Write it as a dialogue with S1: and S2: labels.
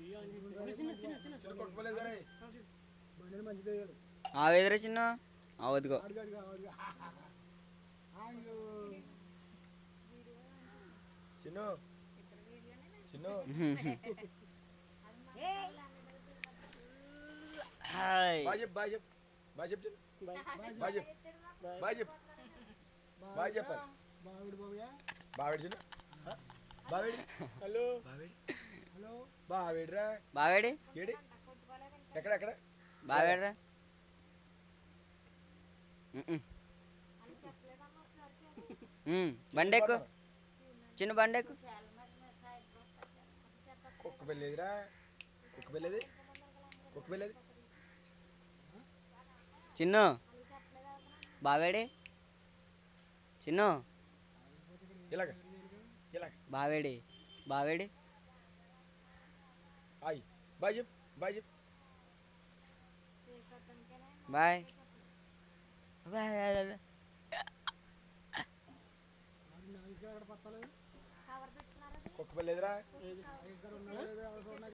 S1: చిన్న కొట్టుకోలేదు కానీ
S2: బండి మంచిదే కదా
S3: ఆ ఎదురా చిన్న అవద్దుకో
S2: అడుగు అడుగు అడుగు ఆంగు
S1: చిన్న చిన్న
S3: హాయ్
S1: బాయ్ చెప్పు బాయ్ చెప్పు బాయ్ చెప్పు చిన్న బాయ్ చెప్పు బాయ్ చెప్పు బాయ్ చెప్పాలి
S2: బావిడి బాబయ్య
S1: బావేడి చిన్న బావేడి
S2: హలో
S1: బావేడి
S2: హలో
S1: బావేడిరా
S3: బావేడి
S1: ఏడి ఎక్కడ ఎక్కడ
S3: బావేడ్రా బండెక్కు చిన్న బండెక్కు
S1: కుక్క పెళ్ళేదిరా కుక్క పెళ్ళేది కుక్క పెళ్ళేది
S3: చిన్ను బావేడి చిన్ను
S1: ఇలాగ ఇలాగ
S3: బావేడి బావేడి
S1: ఆయి బాయ్ చెప్పు బాయ్ చెప్పు
S3: బాయ్ బాయ్
S2: నాలుగు అక్కడ పత్తలేదు
S1: కుక్క పెళ్ళేదిరా
S2: ఇక్కడ ఉన్నాడు